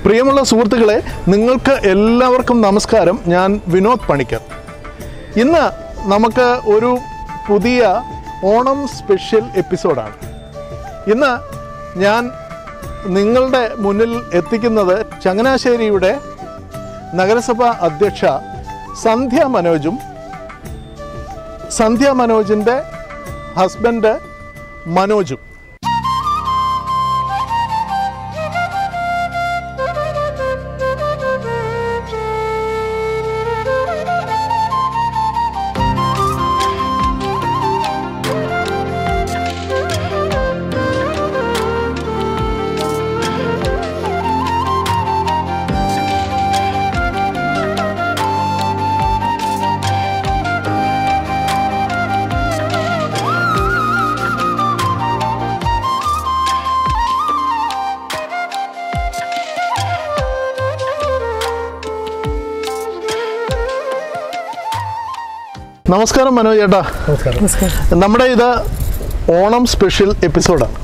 പ്രിയമുള്ള സുഹൃത്തുക്കളെ നിങ്ങൾക്ക് എല്ലാവർക്കും നമസ്കാരം ഞാൻ വിനോദ് പണിക്കർ ഇന്ന് നമുക്ക് ഒരു പുതിയ ഓണം സ്പെഷ്യൽ എപ്പിസോഡാണ് ഇന്ന് ഞാൻ നിങ്ങളുടെ മുന്നിൽ എത്തിക്കുന്നത് ചങ്ങനാശ്ശേരിയുടെ നഗരസഭ അധ്യക്ഷ സന്ധ്യ മനോജും സന്ധ്യ മനോജിൻ്റെ ഹസ്ബൻഡ് മനോജും നമസ്കാരം മനോജ് ചേട്ടാ നമസ്കാരം നമ്മുടെ ഇത് ഓണം സ്പെഷ്യൽ എപ്പിസോഡാണ്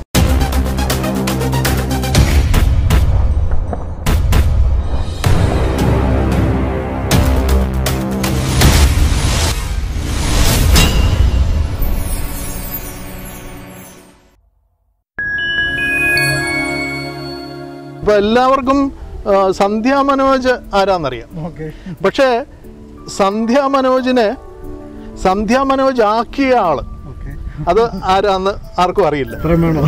ഇപ്പൊ എല്ലാവർക്കും ആ, സന്ധ്യ മനോജ് ആരാന്നറിയാം ഓക്കെ പക്ഷേ സന്ധ്യ മനോജിനെ സന്ധ്യ മനോജ് ആക്കിയ ആള് ഓക്കെ അത് ആരാന്ന് ആർക്കും അറിയില്ല ഇത്രയും വേണോ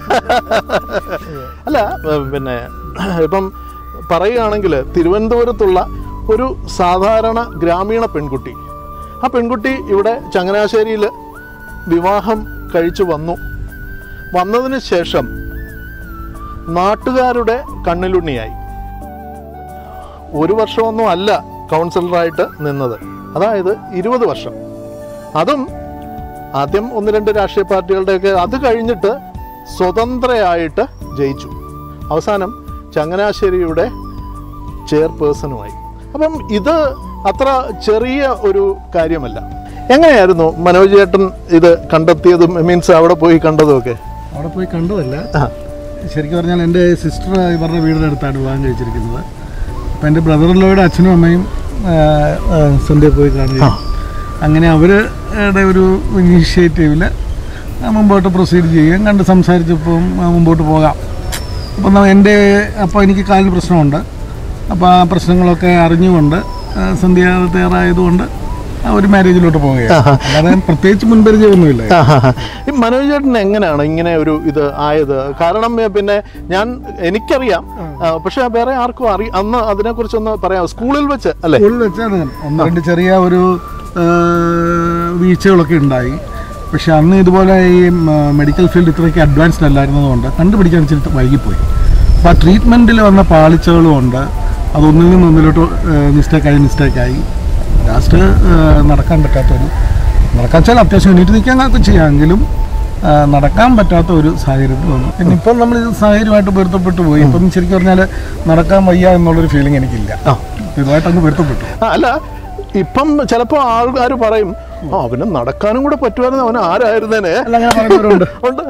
അല്ല ഏഹ് പിന്നെ ഇപ്പം പറയുകയാണെങ്കിൽ തിരുവനന്തപുരത്തുള്ള ഒരു സാധാരണ ഗ്രാമീണ പെൺകുട്ടി ആ പെൺകുട്ടി ഇവിടെ ചങ്ങനാശ്ശേരിയിൽ വിവാഹം കഴിച്ചു വന്നു വന്നതിന് ശേഷം നാട്ടുകാരുടെ കണ്ണിലുണ്ണിയായി ഒരു വർഷമൊന്നും അല്ല കൗൺസിലറായിട്ട് നിന്നത് അതായത് ഇരുപത് വർഷം അതും ആദ്യം ഒന്ന് രണ്ട് രാഷ്ട്രീയ പാർട്ടികളുടെയൊക്കെ അത് കഴിഞ്ഞിട്ട് സ്വതന്ത്രയായിട്ട് ജയിച്ചു അവസാനം ചങ്ങനാശ്ശേരിയുടെ ചെയർപേഴ്സണുമായി അപ്പം ഇത് അത്ര ചെറിയ ഒരു കാര്യമല്ല എങ്ങനെയായിരുന്നു മനോജ് ചേട്ടൻ ഇത് കണ്ടെത്തിയതും മീൻസ് അവിടെ പോയി കണ്ടതും ഒക്കെ അവിടെ പോയി കണ്ടതല്ല ആ. ശരിക്കും പറഞ്ഞാൽ എൻ്റെ സിസ്റ്റർ ഇവരുടെ വീടിൻ്റെ അടുത്താണ് വിവാഹം കഴിച്ചിരിക്കുന്നത് അപ്പം എൻ്റെ ബ്രദറിലോയുടെ അച്ഛനും അമ്മയും ആ, ആ, സന്ധ്യ പോയി കാണുകയും അങ്ങനെ അവരുടെ ഒരു ഇനീഷ്യേറ്റീവിൽ മുമ്പോട്ട് പ്രൊസീഡ് ചെയ്യുകയും കണ്ട് സംസാരിച്ചപ്പം ആ, മുമ്പോട്ട് പോകാം അപ്പം ന- എൻ്റെ അപ്പോൾ എനിക്ക് കാലിന് പ്രശ്നമുണ്ട് അപ്പോൾ ആ പ്രശ്നങ്ങളൊക്കെ അറിഞ്ഞുകൊണ്ട് ആ, സന്ധ്യ തയ്യാറായതുകൊണ്ട് ആ ഒരു മാരേജിലോട്ട് പോവുകയാണ് അല്ലാതെ പ്രത്യേകിച്ച് മുൻപരിചയമൊന്നുമില്ല ആഹാഹാ. ഈ മനോജ് ചേട്ടൻ എങ്ങനെയാണ് ഇങ്ങനെ ഒരു ഇത് ആയത് കാരണം ഏ, പിന്നെ ഞാൻ എനിക്കറിയാം ആ, പക്ഷെ വേറെ ആർക്കും അറി അന്ന് അതിനെക്കുറിച്ചൊന്ന് പറയാം സ്കൂളിൽ വെച്ച് അല്ലേ സ്കൂളിൽ വെച്ചാണ് ഒന്ന് രണ്ട് ചെറിയ ഒരു ആ, വീഴ്ചകളൊക്കെ ഉണ്ടായി പക്ഷെ അന്ന് ഇതുപോലെ ഈ മെഡിക്കൽ ഫീൽഡ് ഇത്രയ്ക്ക് അഡ്വാൻസ്ഡ് അല്ലായിരുന്നതുകൊണ്ട് കണ്ടുപിടിക്കാൻ ഇച്ചിരി വൈകിപ്പോയി അപ്പോൾ ആ ട്രീറ്റ്മെൻറ്റിൽ വന്ന പാളിച്ചകളും ഉണ്ട് അതൊന്നിൽ നിന്ന് ഒന്നിലോട്ട് മിസ്റ്റേക്കായി മിസ്റ്റേക്കായി ലാസ്റ്റ് നടക്കാൻ പറ്റാത്തൊരു നടക്കാൻ വെച്ചാൽ അത്യാവശ്യം എണീറ്റ് നിൽക്കാനൊക്കെ ചെയ്യാമെങ്കിലും ആ, നടക്കാൻ പറ്റാത്ത ഒരു സാഹചര്യത്തിൽ വന്നു പിന്നെ ഇപ്പം നമ്മൾ ഇത് സാഹചര്യമായിട്ട് പൊരുത്തപ്പെട്ടു പോയി ഇപ്പം ശരിക്കും പറഞ്ഞാൽ നടക്കാൻ വയ്യ എന്നുള്ളൊരു ഫീലിംഗ് എനിക്കില്ല ആ. ഇതുമായിട്ട് അങ്ങ് പൊരുത്തപ്പെട്ടു ആ, അല്ല ഇപ്പം ചിലപ്പോൾ ആൾക്കാർ പറയും ആ അവന് നടക്കാനും കൂടെ പറ്റുമായിരുന്നു അവൻ ആരായിരുന്നേനെ അല്ല അങ്ങനെ പറയുന്നവരുണ്ട് ഉണ്ട്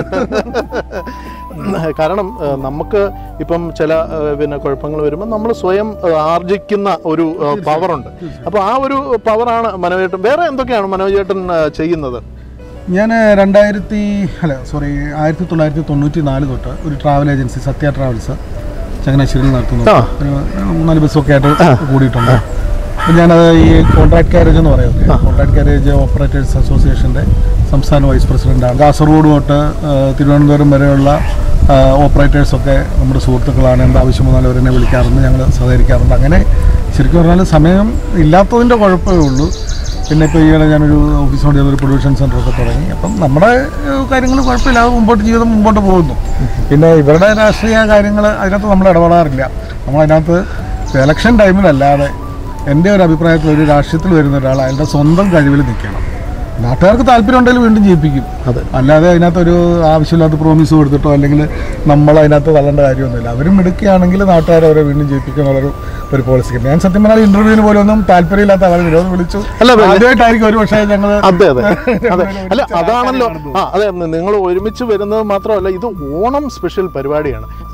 കാരണം ആ, നമുക്ക് ഇപ്പം ചില ആ, പിന്നെ കുഴപ്പങ്ങൾ വരുമ്പോൾ നമ്മൾ സ്വയം ആ, ആർജിക്കുന്ന ഒരു പവറുണ്ട് അപ്പോൾ ആ ഒരു പവറാണ് മനോജേട്ടൻ വേറെ എന്തൊക്കെയാണ് മനോജേട്ടൻ ആ, ചെയ്യുന്നത് ഞാൻ രണ്ടായിരത്തി അല്ല സോറി ആയിരത്തി തൊള്ളായിരത്തി തൊണ്ണൂറ്റി നാല് തൊട്ട് ഒരു ട്രാവൽ ഏജൻസി സത്യ ട്രാവൽസ് ചങ്ങനാശ്ശേരിയിൽ നടത്തുന്നു ആ. ഒരു മൂന്നാല് ബസ്സൊക്കെ ആയിട്ട് കൂടിയിട്ടുണ്ട് അപ്പം ഞാനത് ഈ കോൺട്രാക്ട് കാരേജ് എന്ന് പറയുന്നത് കോൺട്രാക്ട് കാരേജ് ഓപ്പറേറ്റേഴ്സ് അസോസിയേഷൻ്റെ സംസ്ഥാന വൈസ് പ്രസിഡന്റാണ് കാസർഗോഡ് തൊട്ട് ആ, തിരുവനന്തപുരം വരെയുള്ള ഓപ്പറേറ്റേഴ്സൊക്കെ നമ്മുടെ സുഹൃത്തുക്കളാണ് എന്ത് ആവശ്യം വന്നാലും അവരെന്നെ വിളിക്കാറുണ്ട് ഞങ്ങൾ സഹകരിക്കാറുണ്ട് അങ്ങനെ ശരിക്കും പറഞ്ഞാൽ സമയം ഇല്ലാത്തതിൻ്റെ കുഴപ്പമേ ഉള്ളൂ പിന്നെ ഇപ്പോൾ ഈയിടെ ഞാനൊരു ഓഫീസിനോട് ഒരു പ്രൊഡ്യൂഷൻ സെൻ്റർ ഒക്കെ തുടങ്ങി അപ്പം നമ്മുടെ കാര്യങ്ങൾ കുഴപ്പമില്ലാതെ മുമ്പോട്ട് ജീവിതം മുമ്പോട്ട് പോകുന്നു പിന്നെ ഇവരുടെ രാഷ്ട്രീയ കാര്യങ്ങൾ അതിനകത്ത് നമ്മൾ ഇടപെടാറില്ല നമ്മളതിനകത്ത് ഇലക്ഷൻ ടൈമിലല്ലാതെ എൻ്റെ ഒരു അഭിപ്രായത്തിൽ ഒരു രാഷ്ട്രീയത്തിൽ വരുന്ന ഒരാൾ അയാളുടെ സ്വന്തം കഴിവിൽ നിൽക്കണം നാട്ടുകാർക്ക് താല്പര്യം ഉണ്ടെങ്കിൽ വീണ്ടും ജയിപ്പിക്കും അതെ. അല്ലാതെ അതിനകത്തൊരു ആവശ്യമില്ലാത്ത പ്രോമിസ് കൊടുത്തിട്ടോ അല്ലെങ്കിൽ നമ്മൾ അതിനകത്ത് തള്ളേണ്ട കാര്യമൊന്നുമില്ല അവരും എടുക്കുകയാണെങ്കിൽ നാട്ടുകാരെ അവരെ വീണ്ടും ജയിപ്പിക്കുക എന്നുള്ളൊരു ഒരു പോളിസി ഞാൻ സത്യം പറഞ്ഞാൽ ഇന്റർവ്യൂവിന് പോലും ഒന്നും താല്പര്യമില്ലാത്ത ആളെ വിരോധം വിളിച്ചു അല്ല, വേ- ആദ്യമായിട്ടായിരിക്കും ഒരു പക്ഷേ ഞങ്ങൾ അതെ അതെ അതെ അല്ല അതാണല്ലോ ആ അതെ നിങ്ങൾ ഒരുമിച്ച് വരുന്നത് മാത്രമല്ല ഇത് ഓണം സ്പെഷ്യൽ പരിപാടിയാണ്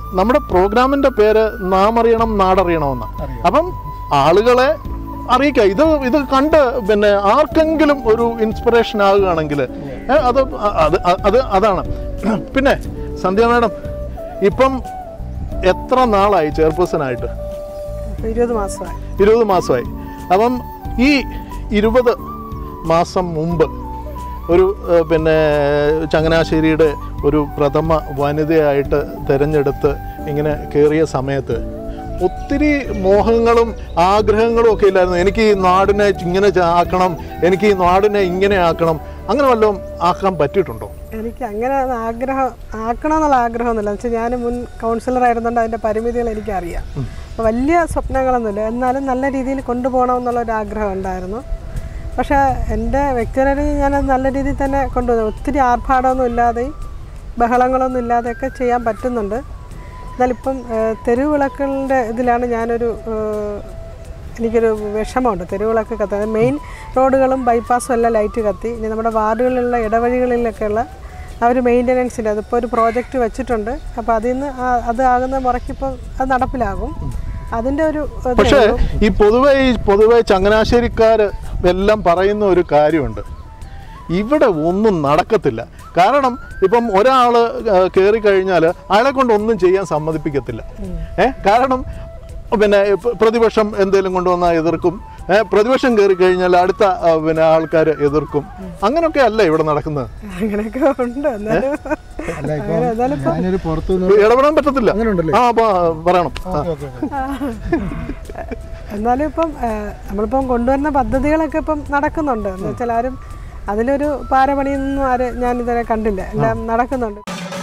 നമ്മുടെ പ്രോഗ്രാമിന്റെ പേര് നാം അറിയണം നാടറിയണമെന്നാണ് അറിയാം. അപ്പം ആളുകളെ അറിയിക്കുക ഇത് ഇത് കണ്ട് പിന്നെ ആർക്കെങ്കിലും ഒരു ഇൻസ്പിറേഷൻ ആകുകയാണെങ്കിൽ ഏ, അത് അത് അത് അതാണ് പിന്നെ സന്ധ്യ മാഡം ഇപ്പം എത്ര നാളായി ചെയർപേഴ്സണായിട്ട് ഇരുപത് മാസമായി ഇരുപത് മാസമായി അപ്പം ഈ ഇരുപത് മാസം മുമ്പ് ഒരു ഏഹ്, പിന്നെ ചങ്ങനാശ്ശേരിയുടെ ഒരു പ്രഥമ വനിതയായിട്ട് തിരഞ്ഞെടുത്ത് ഇങ്ങനെ കയറിയ സമയത്ത് ഒത്തിരി മോഹങ്ങളും ആഗ്രഹങ്ങളും ഒക്കെ ഇല്ലായിരുന്നു എനിക്ക് ഈ നാടിനെ ഇങ്ങനെ ച- ആക്കണം എനിക്ക് ഈ നാടിനെ ഇങ്ങനെ ആക്കണം അങ്ങനെ വല്ലതും ആക്കാൻ പറ്റിയിട്ടുണ്ടോ എനിക്ക് അങ്ങനെ അത് ആഗ്രഹം ആക്കണമെന്നുള്ള ആഗ്രഹമൊന്നുമില്ല എന്ന് വെച്ചാൽ ഞാൻ മുൻ കൗൺസിലർ ആയിരുന്നുകൊണ്ട് അതിൻ്റെ പരിമിതികൾ എനിക്കറിയാം അപ്പോൾ വലിയ സ്വപ്നങ്ങളൊന്നുമില്ല എന്നാലും നല്ല രീതിയിൽ കൊണ്ടുപോകണമെന്നുള്ള ഒരു ആഗ്രഹം ഉണ്ടായിരുന്നു പക്ഷേ എൻ്റെ വ്യക്തിപരമായി ഞാനത് നല്ല രീതിയിൽ തന്നെ കൊണ്ടുപോകുന്നു ഒത്തിരി ആർഭാടമൊന്നും ഇല്ലാതെയും ബഹളങ്ങളൊന്നും ഇല്ലാതെയൊക്കെ ചെയ്യാൻ പറ്റുന്നുണ്ട് എന്നാലിപ്പം ഏഹ്, തെരുവിളക്കുകളുടെ ഇതിലാണ് ഞാനൊരു ഏഹ്, എനിക്കൊരു വിഷമമുണ്ട് തെരുവിളക്ക് കത്താൻ മെയിൻ റോഡുകളും ബൈപ്പാസും എല്ലാം ലൈറ്റ് കത്തി ഇനി നമ്മുടെ വാർഡുകളിലുള്ള ഇടവഴികളിലൊക്കെയുള്ള ആ ഒരു മെയിൻ്റനൻസിൻ്റെ അതിപ്പോൾ ഒരു പ്രോജക്റ്റ് വെച്ചിട്ടുണ്ട് അപ്പോൾ അതിൽ നിന്ന് ആ- അത് ആകുന്ന മുറയ്ക്കിപ്പം അത് നടപ്പിലാകും അതിൻ്റെ ഒരു ഇതേ പക്ഷേ ഉള്ളൂ. ഈ പൊതുവെ ഈ പൊതുവെ ചങ്ങനാശ്ശേരിക്കാർ എല്ലാം പറയുന്ന ഒരു കാര്യമുണ്ട് ഇവിടെ ഒന്നും നടക്കത്തില്ല കാരണം ഇപ്പം ഒരാൾ കയറി കഴിഞ്ഞാൽ അയാളെ കൊണ്ട് ഒന്നും ചെയ്യാൻ സമ്മതിപ്പിക്കത്തില്ല ഏ കാരണം പിന്നെ പ- പ്രതിപക്ഷം എന്തെങ്കിലും കൊണ്ടുവന്നാൽ എതിർക്കും ഏ, പ്രതിപക്ഷം കയറി കഴിഞ്ഞാൽ അടുത്ത ആ, പിന്നെ ആൾക്കാർ എതിർക്കും അങ്ങനെയൊക്കെ അല്ല ഇവിടെ നടക്കുന്നത് അങ്ങനെയൊക്കെ ഉണ്ട് എന്നാലും അല്ല ഇപ്പം അങ്ങനെ എന്നാലും ഇപ്പം ഞാനൊരു പുറത്തുനിന്ന് ഇടപെടാൻ പറ്റത്തില്ല അങ്ങനെ ഉണ്ടല്ലേ ആ അപ്പൊ പറയണം ആ. ഓക്കെ ഓക്കെ എന്നാലും ഇപ്പം ആ, നമ്മളിപ്പം കൊണ്ടുവരുന്ന പദ്ധതികളൊക്കെ ഇപ്പം നടക്കുന്നുണ്ട് എന്ന് വെച്ചാൽ ആരും അതിലൊരു പാരപണിയൊന്നും ആരും ഞാൻ ഇതുവരെ കണ്ടില്ല എല്ലാം നടക്കുന്നുണ്ട്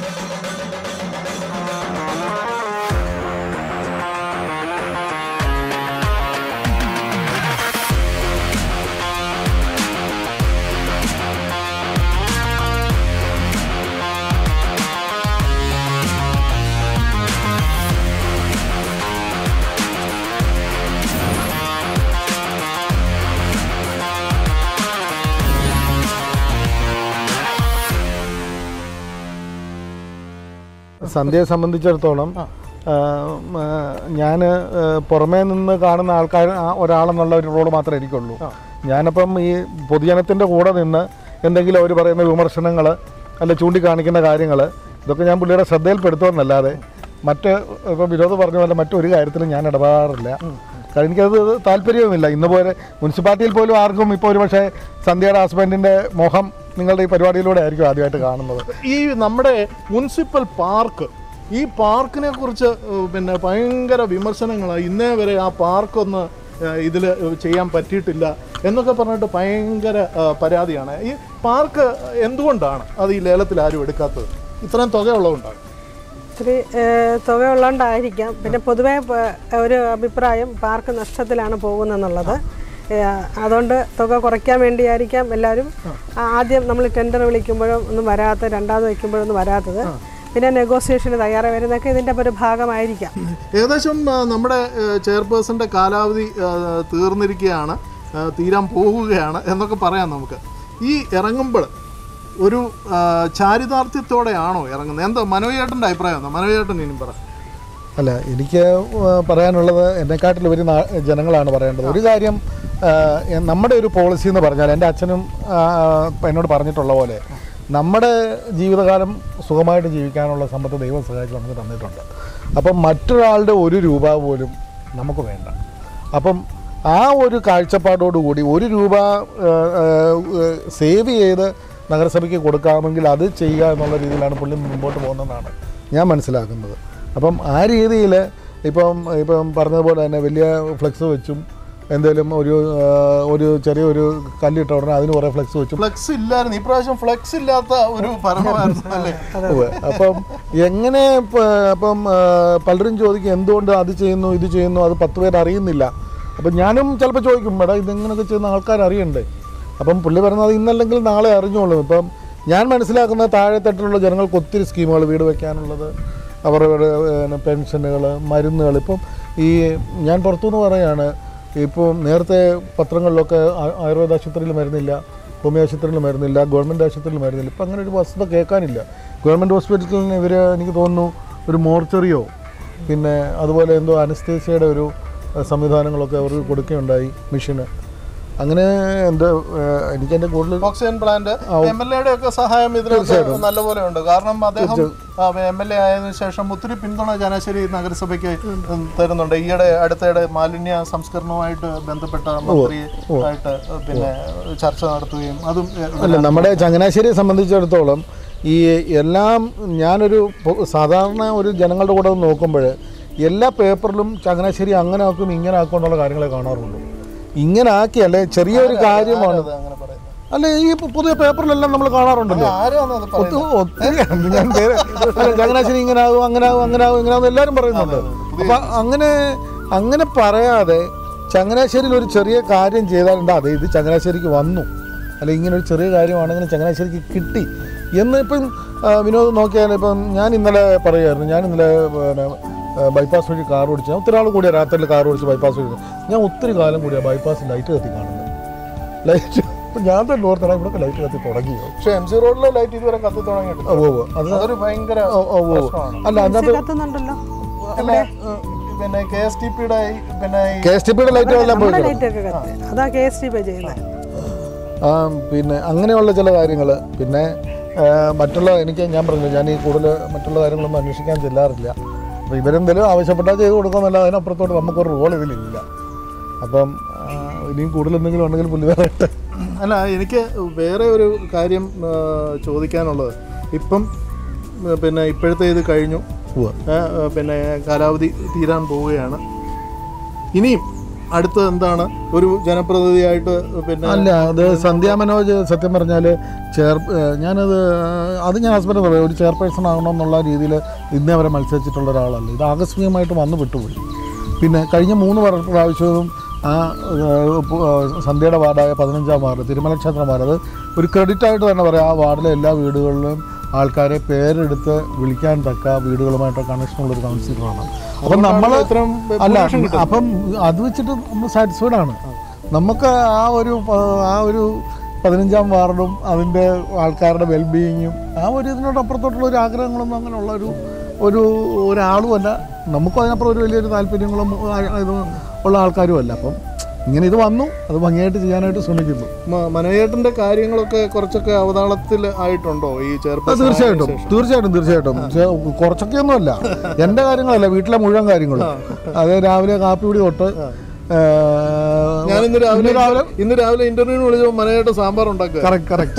സന്ധ്യയെ സംബന്ധിച്ചിടത്തോളം ഞാൻ പുറമേ നിന്ന് കാണുന്ന ആൾക്കാർ ആ- ഒരാളെന്നുള്ള ഒരു റോള് മാത്രമേ എനിക്കുള്ളൂ ഞാനപ്പം ഈ പൊതുജനത്തിൻ്റെ കൂടെ നിന്ന് എന്തെങ്കിലും അവർ പറയുന്ന വിമർശനങ്ങൾ അല്ല ചൂണ്ടിക്കാണിക്കുന്ന കാര്യങ്ങൾ ഇതൊക്കെ ഞാൻ പുള്ളിയുടെ ശ്രദ്ധയിൽപ്പെടുത്തുമെന്നല്ലാതെ മറ്റ് ഇപ്പം വിനോദ് പറഞ്ഞ പോലെ മറ്റൊരു കാര്യത്തിലും ഞാൻ ഇടപെടാറില്ല കാരണം എനിക്കത് താല്പര്യവുമില്ല ഇന്ന് പോലെ മുനിസിപ്പാലിറ്റിയിൽ പോലും ആർക്കും ഇപ്പോൾ ഒരു പക്ഷേ സന്ധ്യയുടെ ഹസ്ബൻഡിൻ്റെ മുഖം നിങ്ങളുടെ ഈ പരിപാടിയിലൂടെ ആയിരിക്കും ആദ്യമായിട്ട് കാണുന്നത് ഈ നമ്മുടെ മുനിസിപ്പൽ പാർക്ക് ഈ പാർക്കിനെ കുറിച്ച് ഏഹ്, പിന്നെ ഭയങ്കര വിമർശനങ്ങളാണ് ഇന്നേ വരെ ആ പാർക്കൊന്ന് ഇതിൽ ചെയ്യാൻ പറ്റിയിട്ടില്ല എന്നൊക്കെ പറഞ്ഞിട്ട് ഭയങ്കര ഏഹ്, പരാതിയാണ് ഈ പാർക്ക് എന്തുകൊണ്ടാണ് അത് ഈ ലേലത്തിൽ ആരും എടുക്കാത്തത് ഇത്രയും തുകയുള്ളതുകൊണ്ടാണ് ഇത്തിരി ഏഹ്, തുകയുള്ളതുകൊണ്ടായിരിക്കാം പിന്നെ പൊതുവേ പ- ഒരു അഭിപ്രായം പാർക്ക് നഷ്ടത്തിലാണ് പോകുന്നതെന്നുള്ളത് ഏഹ്, അതുകൊണ്ട് തുക കുറയ്ക്കാൻ വേണ്ടിയായിരിക്കാം എല്ലാവരും ആ- ആദ്യം നമ്മൾ ടെൻഡർ വിളിക്കുമ്പോഴും ഒന്നും വരാത്ത രണ്ടാമത് വയ്ക്കുമ്പോഴൊന്നും വരാത്തത് പിന്നെ നെഗോസിയേഷന് തയ്യാറായി വരുന്നതൊക്കെ ഇതിൻ്റെ ഒരു ഭാഗമായിരിക്കാം ഏകദേശം ആ, നമ്മുടെ ചെയർപേഴ്സന്റെ കാലാവധി ആ, തീർന്നിരിക്കുകയാണ് ആ, തീരാൻ പോവുകയാണ് എന്നൊക്കെ പറയാം നമുക്ക് ഈ ഇറങ്ങുമ്പോൾ ഒരു ആ, ചാരിതാർത്ഥ്യത്തോടെയാണോ ഇറങ്ങുന്നത് എന്താ മനോജേട്ടൻ്റെ അഭിപ്രായം എന്താ മനോജേട്ടൻ ഇനിയും പറ അല്ല എനിക്ക് ആ, പറയാനുള്ളത് എന്നെക്കാട്ടിലുപരി നാ- ജനങ്ങളാണ് പറയേണ്ടത് ഒരു കാര്യം ആ, എ- നമ്മുടെ ഒരു പോളിസി എന്ന് പറഞ്ഞാൽ എൻ്റെ അച്ഛനും ആ, എന്നോട് പറഞ്ഞിട്ടുള്ള പോലെ നമ്മുടെ ജീവിതകാലം സുഖമായിട്ട് ജീവിക്കാനുള്ള സമ്പത്ത് ദൈവം സഹായിച്ച് നമുക്ക് തന്നിട്ടുണ്ട് അപ്പം മറ്റൊരാളുടെ ഒരു രൂപ പോലും നമുക്ക് വേണ്ട അപ്പം ആ ഒരു കാഴ്ചപ്പാടോടുകൂടി ഒരു രൂപ ആ, ആ, സേവ് ചെയ്ത് നഗരസഭയ്ക്ക് കൊടുക്കാമെങ്കിൽ അത് ചെയ്യുക എന്നുള്ള രീതിയിലാണ് പുള്ളി മുമ്പോട്ട് പോകുന്നതെന്നാണ് ഞാൻ മനസ്സിലാക്കുന്നത് അപ്പം ആ രീതിയിൽ ഇപ്പം ഇപ്പം പറഞ്ഞതുപോലെ തന്നെ വലിയ ഫ്ലെക്സ് വെച്ചും എന്തെങ്കിലും ഒരു ആ, ഒരു ചെറിയൊരു കല്ലിട്ട ഉടനെ അതിന് കുറേ ഫ്ലെക്സ് വെച്ചും ഫ്ലെക്സ് ഇല്ലായിരുന്നു ഇപ്രാവശ്യം ഫ്ലെക്സ് ഇല്ലാത്ത ഒരു ഭരണമായിരുന്നു അല്ലേ ഉവ്വ്. അപ്പം എങ്ങനെ പ- അപ്പം ആ, പലരും ചോദിക്കും എന്തുകൊണ്ട് അത് ചെയ്യുന്നു ഇത് ചെയ്യുന്നു അത് പത്ത് പേര് അറിയുന്നില്ല അപ്പം ഞാനും ചിലപ്പോൾ ചോദിക്കും എടാ ഇതെങ്ങനെയൊക്കെ ചെയ്യുന്ന ആൾക്കാർ അറിയണ്ടേ അപ്പം പുള്ളി പറയുന്നത് ഇന്നല്ലെങ്കിൽ നാളെ അറിഞ്ഞോളും ഇപ്പം ഞാൻ മനസ്സിലാക്കുന്ന താഴെത്തട്ടിലുള്ള ജനങ്ങൾക്ക് ഒത്തിരി സ്കീമുകൾ വീട് വയ്ക്കാനുള്ളത് അവരുടെ പെൻഷനുകൾ മരുന്നുകൾ ഇപ്പം ഈ ഞാൻ പുറത്തുനിന്ന് പറയാണ് ഇപ്പം നേരത്തെ പത്രങ്ങളിലൊക്കെ ആ- ആയുർവേദ ആശുപത്രിയിൽ മരുന്നില്ല ഹോമിയോ ആശുപത്രിയിൽ മരുന്നില്ല ഗവൺമെൻറ് ആശുപത്രിയിൽ മരുന്നില്ല ഇപ്പം അങ്ങനെ ഒരു വസ്തുത കേൾക്കാനില്ല ഗവൺമെൻറ് ഹോസ്പിറ്റലിന് ഇവർ എനിക്ക് തോന്നുന്നു ഒരു മോർച്ചറിയോ പിന്നെ അതുപോലെ എന്തോ അനസ്തേഷ്യയുടെ ഒരു ഏഹ്, സംവിധാനങ്ങളൊക്കെ അവർക്ക് കൊടുക്കുകയുണ്ടായി മിഷന് അങ്ങനെ എന്താ ഏഹ്, എനിക്ക് എൻ്റെ കൂടുതൽ ഓക്സിജൻ പ്ലാന്റ് എം എൽ എയുടെ ഒക്കെ സഹായം ഇതിനകത്ത് നല്ലപോലെ ഉണ്ട് കാരണം അദ്ദേഹം എം എൽ എ ആയതിനു ശേഷം ഒത്തിരി പിന്തുണ ചങ്ങനാശ്ശേരി നഗരസഭയ്ക്ക് തരുന്നുണ്ട് ഈയിടെ അടുത്തിടെ മാലിന്യ സംസ്കരണവുമായിട്ട് ബന്ധപ്പെട്ട മന്ത്രി ആയിട്ട് പിന്നെ ചർച്ച നടത്തുകയും അതും അല്ല നമ്മുടെ ചങ്ങനാശ്ശേരിയെ സംബന്ധിച്ചിടത്തോളം ഈ എല്ലാം ഞാനൊരു പൊ- സാധാരണ ഒരു ജനങ്ങളുടെ കൂടെ ഒന്ന് നോക്കുമ്പോൾ എല്ലാ പേപ്പറിലും ചങ്ങനാശ്ശേരി അങ്ങനെ ആക്കും ഇങ്ങനെ ആക്കും എന്നുള്ള കാര്യങ്ങളെ കാണാറുള്ളൂ ഇങ്ങനെ ആക്കിയല്ലേ ചെറിയൊരു കാര്യമാണ് അത് അങ്ങനെ പറയുന്നത് അല്ല ഈ പു- പുതിയ പേപ്പറിലെല്ലാം നമ്മൾ കാണാറുണ്ടല്ലോ ആരാണ് അത് പറയുന്നത് ഒത്തി- ഒത്തിരി ഞാൻ പേര് അല്ല, ചങ്ങനാശ്ശേരി ഇങ്ങനെ ആകും അങ്ങനെ ആകും അങ്ങനെ ആകും ഇങ്ങനെ ആകും എല്ലാവരും പറയുന്നുണ്ട് അപ്പൊ അങ്ങനെ അങ്ങനെ പറയാതെ ചങ്ങനാശ്ശേരിയിൽ ഒരു ചെറിയ കാര്യം ചെയ്താലുണ്ട് അതെ ഇത് ചങ്ങനാശ്ശേരിക്ക് വന്നു അല്ല ഇങ്ങനെ ഒരു ചെറിയ കാര്യമാണെങ്കിൽ ചങ്ങനാശ്ശേരിക്ക് കിട്ടി എന്ന് ഇപ്പം ആ, വിനോദ് നോക്കിയാൽ ഇപ്പം ഞാൻ ഇന്നലെ പറയുമായിരുന്നു ഞാൻ ഇന്നലെ പിന്നെ ബൈപ്പാസ് വഴി കാർ ഓടിച്ചു ഞാൻ ഒത്തിരി ആൾ കൂടിയ രാത്രിയിൽ കാർ ഓടിച്ച് ബൈപ്പാസ് വഴി ഞാൻ ഒത്തിരി കാലം കൂടിയ ബൈപ്പാസ് ലൈറ്റ് കത്തി കാണുന്നത് ലൈറ്റ് ഇപ്പം ഞാൻ തന്നെ ഓർത്തടാ ഇവിടെ ലൈറ്റ് കത്തി തുടങ്ങിയോ പക്ഷെ എം സി റോഡിലെ ലൈറ്റ് ഇതുവരെ കത്തി തുടങ്ങിയിട്ടില്ല ഓ ഓ അത് അതൊരു ഭയങ്കര ഓ ഓ ഓ പ്രശ്നമാണ്. അല്ല അതിനകത്ത് കത്തുന്നുണ്ടല്ലോ അല്ല, ഏഹ്, പിന്നെ കെ എസ് ടി പിയുടെ പിന്നെ ഈ കെ എസ് ടി പിയുടെ ലൈറ്റ് എല്ലാം പോയി നമ്മുടെ കിടക്കും. ലൈറ്റ് ഒക്കെ കത്ത് അതാ കെ എസ് ടി പേ ചെയ്യുന്നത് ആ, പിന്നെ അങ്ങനെയുള്ള ചില കാര്യങ്ങൾ പിന്നെ ആ, മറ്റുള്ള എനിക്ക് ഞാൻ പറഞ്ഞു ഞാൻ ഈ കൂടുതൽ മറ്റുള്ള കാര്യങ്ങളൊന്നും അന്വേഷിക്കാൻ ചെല്ലാറില്ല അപ്പോൾ ഇവരെന്തെങ്കിലും ആവശ്യപ്പെട്ടാൽ ചെയ്ത് കൊടുക്കാമെന്നല്ല അതിനപ്പുറത്തോട്ട് നമുക്കൊരു റോൾ ഇതിലില്ല അപ്പം ആ, ഇനിയും കൂടുതൽ എന്തെങ്കിലും ഉണ്ടെങ്കിൽ പുള്ളി പറയട്ടെ അല്ല എനിക്ക് വേറെ ഒരു കാര്യം ആ, ചോദിക്കാനുള്ളത് ഇപ്പം ആ, പിന്നെ ഇപ്പോഴത്തെ ഇത് കഴിഞ്ഞു ഉവ്വ്. ആ, ആ, പിന്നെ കാലാവധി തീരാൻ പോവുകയാണ് ഇനിയും അടുത്തത് എന്താണ് ഒരു ജനപ്രതിനിധിയായിട്ട് പിന്നെ അല്ല അത് സന്ധ്യ മനോജ് സത്യം പറഞ്ഞാൽ ചെയർ ഏഹ് ഞാനത് ഏഹ് അത് ഞാൻ ഹസ്ബൻഡ് പറയാം ഒരു ചെയർപേഴ്സൺ ആകണമെന്നുള്ള രീതിയിൽ ഇന്നേ വരെ മത്സരിച്ചിട്ടുള്ള ഒരാളല്ല ഇത് ആകസ്മികമായിട്ട് വന്ന് വിട്ടുപോയി പിന്നെ കഴിഞ്ഞ മൂന്ന് വർഷ പ്രാവശ്യവും ആ ഏഹ് പു- ഏഹ് സന്ധ്യയുടെ വാർഡായ പതിനഞ്ചാം വാർഡ് തിരുമല ക്ഷേത്രം വാർഡ് അത് ഒരു ക്രെഡിറ്റ് ആയിട്ട് തന്നെ പറയാം ആ വാർഡിലെ എല്ലാ വീടുകളിലും ആൾക്കാരെ പേരെടുത്ത് വിളിക്കാൻ തക്ക വീടുകളുമായിട്ട് കണക്ഷനുള്ള ഒരു കൗൺസിലറാണ് അപ്പം നമ്മൾ ഇത്രയും അല്ല ഭൂരിപക്ഷം കിട്ടുന്നത്. അപ്പം അത് വെച്ചിട്ട് നമ്മൾ സാറ്റിസ്ഫൈഡ് ആണ് നമുക്ക് ആ ഒരു പ- ആ ഒരു പതിനഞ്ചാം വാർഡും അതിൻ്റെ ആൾക്കാരുടെ വെൽബീയിങ്ങും ആ ഒരു ഇതിനോട് അപ്പുറത്തോട്ടുള്ള ഒരു ആഗ്രഹങ്ങളൊന്നും അങ്ങനെയുള്ള ഒരു ഒരു ഒരാളുമല്ല നമുക്കും അതിനപ്പുറം ഒരു വലിയൊരു താല്പര്യങ്ങളും ആ, ഇതും ഉള്ള ആൾക്കാരും അല്ല അപ്പം ഇങ്ങനെ ഇത് വന്നു അത് ഭംഗിയായിട്ട് ചെയ്യാനായിട്ട് ശ്രമിക്കുന്നു മ- മനോജേട്ടന്റെ കാര്യങ്ങളൊക്കെ കുറച്ചൊക്കെ അവതാളത്തിൽ ആയിട്ടുണ്ടോ ഈ അത് ചെയർപേഴ്സൺ തീർച്ചയായിട്ടും തീർച്ചയായിട്ടും തീർച്ചയായിട്ടും ചെ- കുറച്ചൊക്കെ ഒന്നുമല്ല എൻ്റെ കാര്യങ്ങളല്ല വീട്ടിലെ മുഴുവൻ കാര്യങ്ങളും അത് രാവിലെ കാപ്പി കൂടി തൊട്ട് ഏഹ്, ഞാൻ ഇന്ന് രാവിലെ ഇന്ന് രാവിലെ ഇന്ന് രാവിലെ ഇന്റർവ്യൂവിന് വിളിച്ചപ്പോൾ മനോജേട്ടൻ സാമ്പാർ ഉണ്ടാക്കുക കറക്റ്റ് കറക്റ്റ്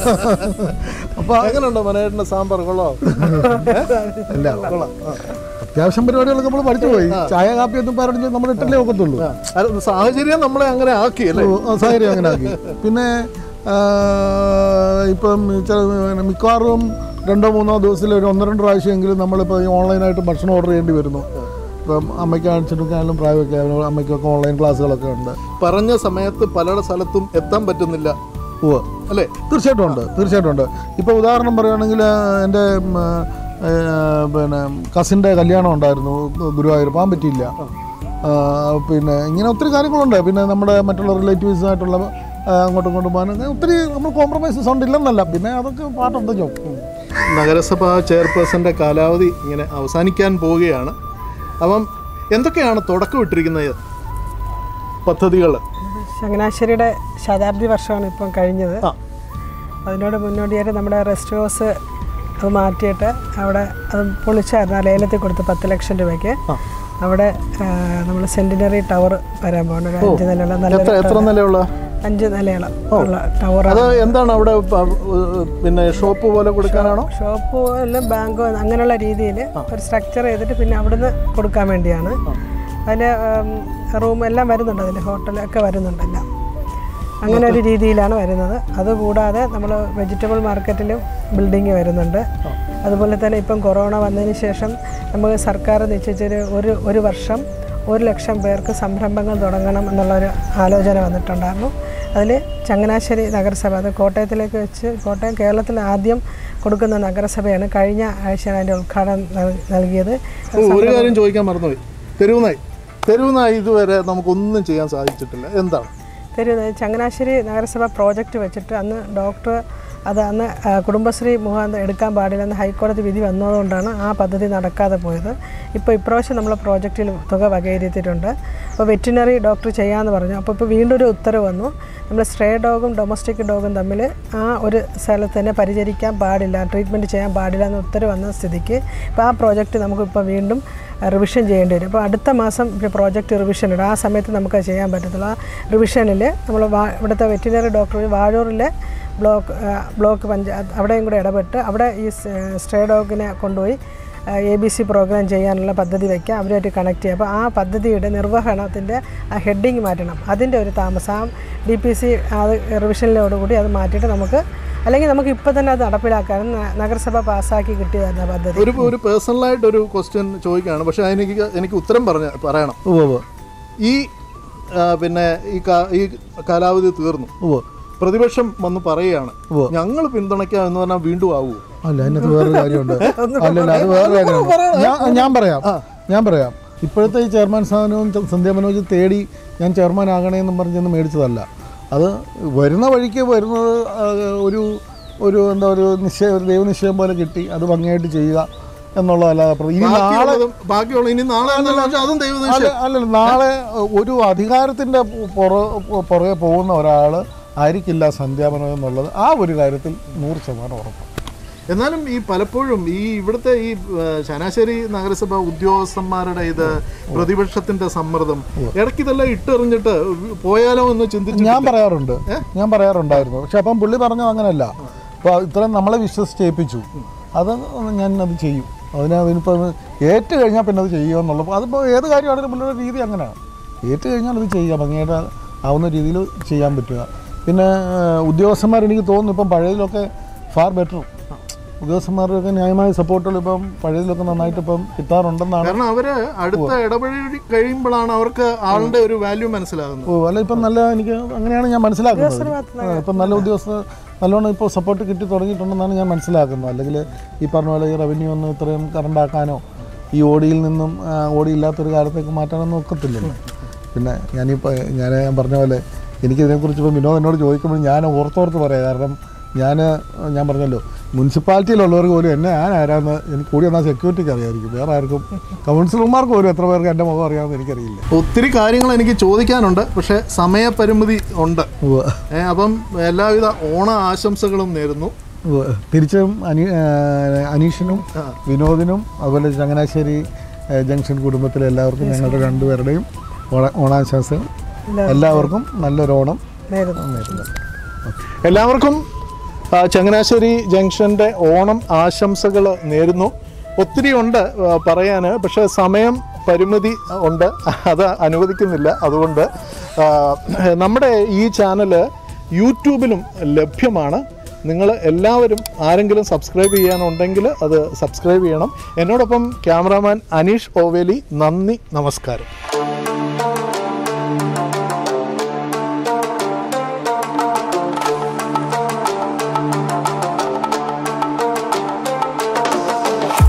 അപ്പൊ എങ്ങനെയുണ്ടോ മനോജേട്ടന്റെ സാമ്പാർ കൊള്ളോ അല്ല കൊള്ളാം ആ. അത്യാവശ്യം പരിപാടികളൊക്കെ നമ്മൾ പഠിച്ചു പോയി ചായ കാപ്പി ഒന്നും പറഞ്ഞു നമ്മൾ ഇട്ടല്ലേ ഒക്കത്തുള്ളൂ ആ. അത് സാഹചര്യം നമ്മളെ അങ്ങനെ ആക്കി അല്ലേ ഓ, ആ, സാഹചര്യം അങ്ങനെ ആക്കി പിന്നെ ആ, ഇപ്പം ചില പിന്നെ മിക്കവാറും രണ്ടോ മൂന്നോ ദിവസത്തിൽ ഒരു ഒന്ന് രണ്ട് പ്രാവശ്യമെങ്കിലും നമ്മളിപ്പോൾ ഈ ഓൺലൈനായിട്ട് ഭക്ഷണം ഓർഡർ ചെയ്യേണ്ടി വരുന്നു ഇപ്പം അമ്മയ്ക്ക് കാണിച്ചിട്ടൊക്കെയാണെങ്കിലും പ്രായമൊക്കെ ആയാലും അമ്മയ്ക്കൊക്കെ ഓൺലൈൻ ക്ലാസ്സുകളൊക്കെ ഉണ്ട് പറഞ്ഞ സമയത്ത് പല സ്ഥലത്തും എത്താൻ പറ്റുന്നില്ല ഉവ്വ് അല്ലേ തീർച്ചയായിട്ടും ഉണ്ട് തീർച്ചയായിട്ടും ഉണ്ട് ഇപ്പോൾ ഉദാഹരണം പറയുകയാണെങ്കിൽ എൻ്റെ ഉം, ഏ, പിന്നെ കസിൻ്റെ കല്യാണം ഉണ്ടായിരുന്നു ഗുരുവായൂർ പോകാൻ പറ്റിയില്ല ആ, പിന്നെ ഇങ്ങനെ ഒത്തിരി കാര്യങ്ങളുണ്ട് പിന്നെ നമ്മുടെ മറ്റുള്ള റിലേറ്റീവ്സുമായിട്ടുള്ള ആ, അങ്ങോട്ടും ഇങ്ങോട്ടും പോകാൻ അങ്ങനെ ഒത്തിരി നമ്മൾ കോംപ്രമൈസസ് ഉണ്ട് ഇല്ലെന്നല്ല പിന്നെ അതൊക്കെ പാർട്ട് ഓഫ് ദ ജോബ് നഗരസഭാ ചെയർപേഴ്സന്റെ കാലാവധി ഇങ്ങനെ അവസാനിക്കാൻ പോവുകയാണ് അപ്പം എന്തൊക്കെയാണ് തുടക്കം ഇട്ടിരിക്കുന്നത് പദ്ധതികൾ ചങ്ങനാശ്ശേരിയുടെ ശതാബ്ദി വർഷമാണ് ഇപ്പം കഴിഞ്ഞത് ആ. അതിനോട് മുന്നോടിയായിട്ട് നമ്മുടെ റെസ്റ്റ് ഹൗസ് അത് മാറ്റിയിട്ട് അവിടെ അത് പൊളിച്ചായിരുന്നു ആ ലേലത്തിൽ കൊടുത്ത് പത്ത് ലക്ഷം രൂപയ്ക്ക് ആ. അവിടെ നമ്മൾ സെന്റിനറി ടവർ വരാൻ പോകുന്നു ഒരു അഞ്ച് നിലയുള്ള നല്ല എത്ര എത്ര നിലയുള്ള അഞ്ച് നിലയുള്ള ഉള്ള ടവർ അത് എന്താണ് അവിടെ പ- ഏഹ് പിന്നെ ഷോപ്പ് പോലെ കൊടുക്കാനാണോ ഷോപ്പ് എല്ലാം ബാങ്കോ അങ്ങനെയുള്ള രീതിയിൽ ഒരു സ്ട്രക്ചർ ചെയ്തിട്ട് പിന്നെ അവിടുന്ന് കൊടുക്കാൻ വേണ്ടിയാണ് അതിൽ റൂം എല്ലാം വരുന്നുണ്ട് അതിൽ ഹോട്ടലൊക്കെ വരുന്നുണ്ട് എല്ലാം അങ്ങനെ ഒരു രീതിയിലാണ് വരുന്നത് അതുകൂടാതെ നമ്മൾ വെജിറ്റബിൾ മാർക്കറ്റിലും ബിൽഡിങ് വരുന്നുണ്ട് അതുപോലെ തന്നെ ഇപ്പം കൊറോണ വന്നതിന് ശേഷം നമുക്ക് സർക്കാർ നിശ്ചയിച്ചൊരു ഒരു ഒരു വർഷം ഒരു ലക്ഷം പേർക്ക് സംരംഭങ്ങൾ തുടങ്ങണം എന്നുള്ളൊരു ആലോചന വന്നിട്ടുണ്ടായിരുന്നു അതിൽ ചങ്ങനാശ്ശേരി നഗരസഭ അത് കോട്ടയത്തിലേക്ക് വെച്ച് കോട്ടയം കേരളത്തിൽ ആദ്യം കൊടുക്കുന്ന നഗരസഭയാണ് കഴിഞ്ഞ ആഴ്ചയാണ് അതിൻ്റെ ഉദ്ഘാടനം നൽ- നൽകിയത് ഓ, ഒരു കാര്യം ചോദിക്കാൻ മറന്നുപോയി തെരുവുനായി തെരുവുനായി ഇതുവരെ നമുക്കൊന്നും ചെയ്യാൻ സാധിച്ചിട്ടില്ല എന്താണ് തരുന്നത് ചങ്ങനാശ്ശേരി നഗരസഭ പ്രോജക്റ്റ് വെച്ചിട്ട് അന്ന് ഡോക്ടർ അത് അന്ന് ആ, കുടുംബശ്രീ മുഖാന്തരം എടുക്കാൻ പാടില്ലെന്ന് ഹൈക്കോടതി വിധി വന്നതുകൊണ്ടാണ് ആ പദ്ധതി നടക്കാതെ പോയത് ഇപ്പോൾ ഇപ്രാവശ്യം നമ്മൾ പ്രോജക്റ്റിൽ തുക വകയിരുത്തിയിട്ടുണ്ട് അപ്പോൾ വെറ്റിനറി ഡോക്ടർ ചെയ്യാമെന്ന് പറഞ്ഞു അപ്പോൾ ഇപ്പോൾ വീണ്ടും ഒരു ഉത്തരവ് വന്നു നമ്മൾ സ്ട്രേ ഡോഗും ഡൊമസ്റ്റിക് ഡോഗും തമ്മിൽ ആ ഒരു സ്ഥലത്ത് തന്നെ പരിചരിക്കാൻ പാടില്ല ട്രീറ്റ്മെൻറ്റ് ചെയ്യാൻ പാടില്ല എന്ന് ഉത്തരവ് വന്ന സ്ഥിതിക്ക് ഇപ്പോൾ ആ പ്രോജക്റ്റ് നമുക്കിപ്പോൾ വീണ്ടും റിവിഷൻ ചെയ്യേണ്ടി വരും അപ്പോൾ അടുത്ത മാസം പ്രോജക്റ്റ് റിവിഷൻ ഇടും ആ സമയത്ത് നമുക്ക് അത് ചെയ്യാൻ പറ്റത്തുള്ളൂ ആ റിവിഷനിൽ നമ്മൾ വാ ഇവിടുത്തെ വെറ്റിനറി ഡോക്ടർ വാഴൂരിലെ ബ്ലോക്ക് ആ, ബ്ലോക്ക് പഞ്ചായത്ത് അവിടെയും കൂടെ ഇടപെട്ട് അവിടെ ഈ സ്ട്രേ ഡോഗിനെ കൊണ്ടുപോയി എ ബി സി പ്രോഗ്രാം ചെയ്യാനുള്ള പദ്ധതി വയ്ക്കുക അവരുമായിട്ട് കണക്ട് ചെയ്യുക അപ്പോൾ ആ പദ്ധതിയുടെ നിർവഹണത്തിൻ്റെ ആ ഹെഡിങ് മാറ്റണം അതിൻ്റെ ഒരു താമസം ആ ഡി പി സി അത് റിവിഷനിലോടുകൂടി അത് മാറ്റിയിട്ട് നമുക്ക് അല്ലെങ്കിൽ നമുക്ക് ഇപ്പോൾ തന്നെ അത് നടപ്പിലാക്കാനും ന- നഗരസഭ പാസ്സാക്കി കിട്ടിയതായിരുന്നു ആ പദ്ധതി ഒരു ഒരു പേഴ്സണലായിട്ട് ഒരു ക്വസ്റ്റ്യൻ ചോദിക്കുകയാണ് പക്ഷേ എനിക്ക് എനിക്ക് ഉത്തരം പറഞ്ഞ പറയണം ഉവ്വ് ഉവ്വ് ഈ ആ, പിന്നെ ഈ കാ- ഈ കാലാവധി തീർന്നു ഉവ്വ് പ്രതിപക്ഷം വന്ന് പറയുകയാണ് ഉവ്വ്. ഞങ്ങൾ പിന്തുണയ്ക്കാം എന്ന് പറഞ്ഞാൽ വീണ്ടും ആവുമോ അല്ല അതിനകത്ത് വേറൊരു കാര്യമുണ്ട് അല്ലല്ല അത് വേറെ കാര്യമുണ്ട് ഞാൻ ഞാൻ പറയാം ഞാൻ പറയാം ഇപ്പോഴത്തെ ഈ ചെയർമാൻ സ്ഥാനവും ച- സന്ധ്യ മനോജ് തേടി ഞാൻ ചെയർമാൻ ആകണേ എന്നും പറഞ്ഞൊന്ന് മേടിച്ചതല്ല അത് വരുന്ന വഴിക്ക് വരുന്നത് ആ, ഒരു ഒരു എന്താ ഒരു നിശ്ചയം ഒരു ദൈവനിശ്ചയം പോലെ കിട്ടി അത് ഭംഗിയായിട്ട് ചെയ്യുക എന്നുള്ളതല്ലാതെ പ്ര- ഇനി നാളെ ബാക്കിയുള്ളതും ബാക്കിയുള്ള ഇനി നാളെ എന്നല്ല പക്ഷേ അതും അല്ല ദൈവദേശം അല്ല നാളെ ഒരു അധികാരത്തിൻ്റെ പുറ പുറകെ പോകുന്ന ഒരാൾ ആയിരിക്കില്ല സന്ധ്യാപനം എന്നുള്ളത് ആ ഒരു കാര്യത്തിൽ നൂറ് ശതമാനം ഉറപ്പാണ് എന്നാലും ഈ പലപ്പോഴും ഈ ഇവിടുത്തെ ഈ ആ, ചങ്ങനാശ്ശേരി നഗരസഭ ഉദ്യോഗസ്ഥന്മാരുടെ ഇത് പ്രതിപക്ഷത്തിന്റെ സമ്മർദ്ദം ഇടയ്ക്ക് ഇതെല്ലാം ഇട്ടെറിഞ്ഞിട്ട് പോയാലോ എന്ന് ചിന്തിച്ചു ഞാൻ പറയാറുണ്ട് ഞാൻ പറയാറുണ്ടായിരുന്നു പക്ഷെ അപ്പം പുള്ളി പറഞ്ഞത് അങ്ങനെയല്ല അപ്പോൾ ഇത്രയും നമ്മളെ വിശ്വസിച്ചേൽപ്പിച്ചു അത് ഞാൻ അത് ചെയ്യും അതിന് അതിനിപ്പോൾ ഏറ്റ് കഴിഞ്ഞാൽ പിന്നെ അത് ചെയ്യുക എന്നുള്ളത് അതിപ്പോൾ ഏത് കാര്യമാണെങ്കിലും പുള്ളിയുടെ രീതി അങ്ങനെയാണ് ഏറ്റ് കഴിഞ്ഞാൽ അത് ചെയ്യുക ഭംഗിയായിട്ട് ആവുന്ന രീതിയിൽ ചെയ്യാൻ പറ്റുക പിന്നെ ഏഹ്, ഉദ്യോഗസ്ഥന്മാർ എനിക്ക് തോന്നുന്നു ഇപ്പം പഴയതിലൊക്കെ ഫാർ ബെറ്റർ ഉദ്യോഗസ്ഥന്മാരുടെയൊക്കെ ന്യായമായ സപ്പോർട്ടുകൾ ഇപ്പം പഴയതിലൊക്കെ നന്നായിട്ട് ഇപ്പം കിട്ടാറുണ്ടെന്നാണ് കാരണം അവര് അടുത്ത ഇടപഴകി കഴിയുമ്പോഴാണ് അവർക്ക് ആളുടെ ഒരു വാല്യൂ മനസ്സിലാകുന്നത് ഓ അല്ല ഇപ്പം നല്ല എനിക്ക് അങ്ങനെയാണ് ഞാൻ മനസ്സിലാക്കുന്നത് ആ, ഇപ്പം നല്ല ഉദ്യോഗസ്ഥ നല്ലോണം ഇപ്പോൾ സപ്പോർട്ട് കിട്ടി തുടങ്ങിയിട്ടുണ്ടെന്നാണ് ഞാൻ മനസ്സിലാക്കുന്നത് അല്ലെങ്കിൽ ഈ പറഞ്ഞ പോലെ ഈ റവന്യൂ ഒന്നും ഇത്രയും കറണ്ടാക്കാനോ ഈ ഓടിയിൽ നിന്നും ആ, ഓടി ഇല്ലാത്തൊരു കാലത്തേക്ക് മാറ്റാനൊന്നും ഒക്കത്തില്ലല്ലോ പിന്നെ ഞാനിപ്പോൾ ഞാൻ ഞാൻ പറഞ്ഞ പോലെ എനിക്കിതിനെക്കുറിച്ച് ഇപ്പോൾ വിനോദ് എന്നോട് ചോദിക്കുമ്പോൾ ഞാൻ ഓർത്തോർത്ത് പറയാം കാരണം ഞാൻ ഞാൻ പറഞ്ഞല്ലോ മുനിസിപ്പാലിറ്റിയിലുള്ളവർക്ക് പോലും എന്നെ ഞാൻ ആരാന്ന് എനിക്ക് കൂടി എന്നാൽ സെക്യൂരിറ്റിക്ക് അറിയാമായിരിക്കും വേറെ ആർക്കും കൗൺസിലർമാർക്ക് പോലും എത്ര പേർക്ക് എൻ്റെ മുഖം അറിയാമെന്ന് എനിക്കറിയില്ല ഒത്തിരി കാര്യങ്ങൾ എനിക്ക് ചോദിക്കാനുണ്ട് പക്ഷെ സമയപരിമിതി ഉണ്ട് ഉവ്വ്. ഏ, അപ്പം എല്ലാവിധ ഓണ ആശംസകളും നേരുന്നു ഉവ്വ്. തിരിച്ചും അനി ആ, അനീഷിനും വിനോദിനും അതുപോലെ ചങ്ങനാശ്ശേരി ആ, ജംഗ്ഷൻ കുടുംബത്തിലെ എല്ലാവർക്കും ഞങ്ങളുടെ രണ്ടുപേരുടെയും ഓണ ഓണാശംസകൾ എല്ലാവർക്കും നല്ലൊരു ഓണം നേരുന്നു നേരുന്നു എല്ലാവർക്കും ആ, ചങ്ങനാശ്ശേരി ജംഗ്ഷൻ്റെ ഓണം ആശംസകൾ നേരുന്നു ഒത്തിരി ഉണ്ട് ആ, പറയാൻ പക്ഷേ സമയം പരിമിതി ഉണ്ട് അത് അനുവദിക്കുന്നില്ല അതുകൊണ്ട് ആ, നമ്മുടെ ഈ ചാനൽ യൂട്യൂബിലും ലഭ്യമാണ് നിങ്ങൾ എല്ലാവരും ആരെങ്കിലും സബ്സ്ക്രൈബ് ചെയ്യാനുണ്ടെങ്കിൽ അത് സബ്സ്ക്രൈബ് ചെയ്യണം എന്നോടൊപ്പം ക്യാമറാമാൻ അനീഷ് ഓവേലി നന്ദി നമസ്കാരം